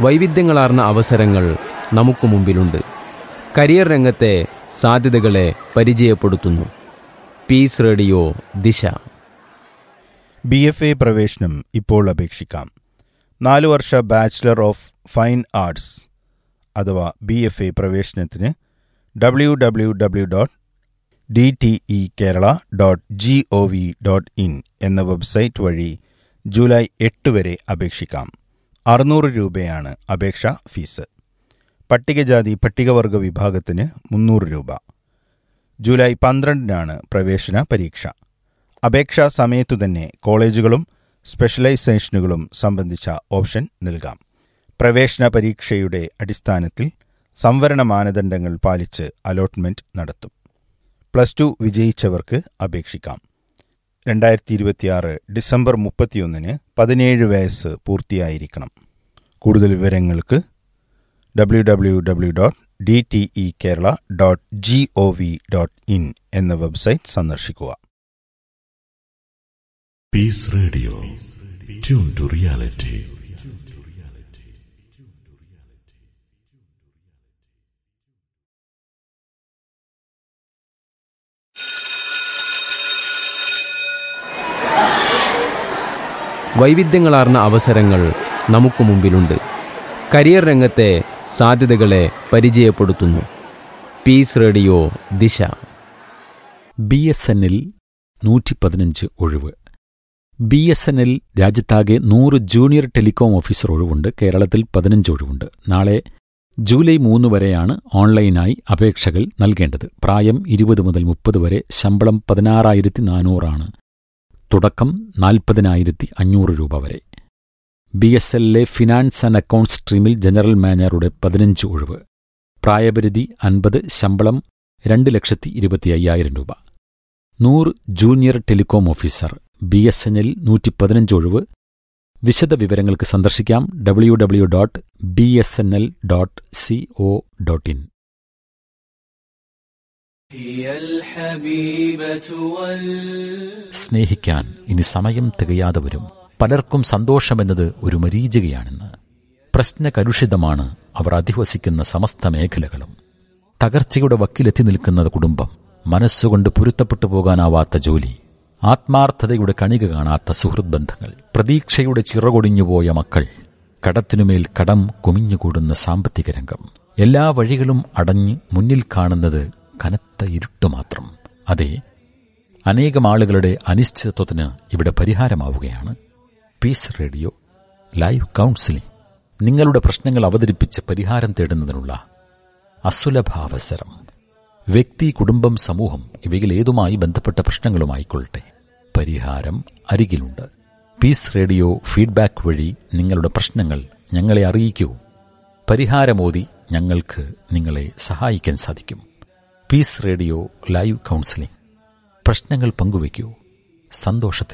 വൈവിധ്യങ്ങളാർന്ന അവസരങ്ങൾ നമുക്ക് മുമ്പിലുണ്ട് കരിയർ രംഗത്തെ സാധ്യതകളെ പരിചയപ്പെടുത്തുന്നു peace radio Disha B F A പ്രവേശനം ഇപ്പോൾ അപേക്ഷിക്കാം നാലു വർഷ ബാച്ചിലർ ഓഫ് ഫൈൻ ആർട്സ് അഥവാ ബി എഫ് എ പ്രവേശനത്തിന് W W W dot D T E Kerala dot G O V dot in എന്ന വെബ്സൈറ്റ് വഴി ജൂലൈ എട്ട് വരെ അപേക്ഷിക്കാം അറുന്നൂറ് രൂപയാണ് അപേക്ഷാ ഫീസ് പട്ടികജാതി പട്ടികവർഗ വിഭാഗത്തിന് മുന്നൂറ് രൂപ ജൂലൈ പന്ത്രണ്ടിനാണ് പ്രവേശന പരീക്ഷ അപേക്ഷാ സമയത്തു തന്നെ കോളേജുകളും സ്പെഷ്യലൈസേഷനുകളും സംബന്ധിച്ച ഓപ്ഷൻ നൽകാം പ്രവേശന പരീക്ഷയുടെ അടിസ്ഥാനത്തിൽ സംവരണ മാനദണ്ഡങ്ങൾ പാലിച്ച് അലോട്ട്മെന്റ് നടത്തും പ്ലസ് ടു വിജയിച്ചവർക്ക് അപേക്ഷിക്കാം രണ്ടായിരത്തി ഇരുപത്തിയാറ് ഡിസംബർ മുപ്പത്തിയൊന്നിന് പതിനേഴ് വയസ്സ് പൂർത്തിയായിരിക്കണം കൂടുതൽ വിവരങ്ങൾക്ക് W W W dot D T E Kerala dot G O V dot in എന്ന വെബ്സൈറ്റ് സന്ദർശിക്കുക Peace Radio. Tune to reality. വൈവിധ്യങ്ങളാർന്ന അവസരങ്ങൾ നമുക്ക് മുമ്പിലുണ്ട് കരിയർ രംഗത്തെ സാധ്യതകളെ പരിചയപ്പെടുത്തുന്നു peace radio Disha B S എന്നിൽ നൂറ്റി പതിനഞ്ച് ഒഴിവ് ബി എസ് എന്നിൽ രാജ്യത്താകെ നൂറ് ജൂനിയർ ടെലികോം ഓഫീസർ ഒഴിവുണ്ട് കേരളത്തിൽ പതിനഞ്ച് ഒഴിവുണ്ട് നാളെ ജൂലൈ മൂന്ന് വരെയാണ് ഓൺലൈനായി അപേക്ഷകൾ നൽകേണ്ടത് പ്രായം ഇരുപത് മുതൽ മുപ്പത് വരെ ശമ്പളം പതിനാറായിരത്തി നാനൂറാണ് തുടക്കം നാൽപ്പതിനായിരത്തി അഞ്ഞൂറ് രൂപ വരെ ബി എസ് എല്ലിലെ ഫിനാൻസ് ആൻഡ് അക്കൗണ്ട്സ് സ്ട്രീമിൽ ജനറൽ മാനേജറുടെ പതിനഞ്ച് ഒഴിവ് പ്രായപരിധി അൻപത് ശമ്പളം രണ്ട് ലക്ഷത്തി ഇരുപത്തി അയ്യായിരം രൂപ നൂറ് junior telecom officer B S N L നൂറ്റി പതിനഞ്ച് ഒഴിവ് വിശദ വിവരങ്ങൾക്ക് സന്ദർശിക്കാം W W dot B S N L dot C O dot in هي الحبيبة وال സ്നേഹിക്കാൻ ഇനി സമയം തികയാതെ വരും പലർക്കും സന്തോഷമെന്നത് ഒരു മരീചികയാണെന്ന് പ്രശ്നകലുഷിതമാണ് അവർ അധിവസിക്കുന്ന സമസ്ത മേഖലകളും തകർച്ചയുടെ വക്കിലെത്തി നിൽക്കുന്ന കുടുംബം മനസ്സുകൊണ്ട് പൊരുത്തപ്പെട്ടു പോകാനാവാത്ത ജോലി ആത്മാർത്ഥതയുടെ കണിക കാണാത്ത സുഹൃത് ബന്ധങ്ങൾ പ്രതീക്ഷയുടെ ചിറകൊടിഞ്ഞുപോയ മക്കൾ കടത്തിനുമേൽ കടം കുമിഞ്ഞുകൂടുന്ന സാമ്പത്തിക രംഗം എല്ലാ വഴികളും അടഞ്ഞ് മുന്നിൽ കാണുന്നത് കനത്ത ഇരുട്ട് മാത്രം അതെ അനേകം ആളുകളുടെ അനിശ്ചിതത്വത്തിന് ഇവിടെ പരിഹാരമാവുകയാണ് പീസ് റേഡിയോ ലൈവ് കൗൺസിലിംഗ് നിങ്ങളുടെ പ്രശ്നങ്ങൾ അവതരിപ്പിച്ച് പരിഹാരം തേടുന്നതിനുള്ള അസുലഭാവസരം വ്യക്തി കുടുംബം സമൂഹം ഇവയിൽ ഏതുമായി ബന്ധപ്പെട്ട പ്രശ്നങ്ങളുമായിക്കൊള്ളട്ടെ പരിഹാരം അരികിലുണ്ട് പീസ് റേഡിയോ ഫീഡ്ബാക്ക് വഴി നിങ്ങളുടെ പ്രശ്നങ്ങൾ ഞങ്ങളെ അറിയിക്കൂ പരിഹാരമോതി ഞങ്ങൾക്ക് നിങ്ങളെ സഹായിക്കാൻ സാധിക്കും പീസ് റേഡിയോ ലൈവ് കൗൺസിലിംഗ് പ്രശ്നങ്ങൾ പങ്കുവയ്ക്കൂ സന്തോഷത്തിൽ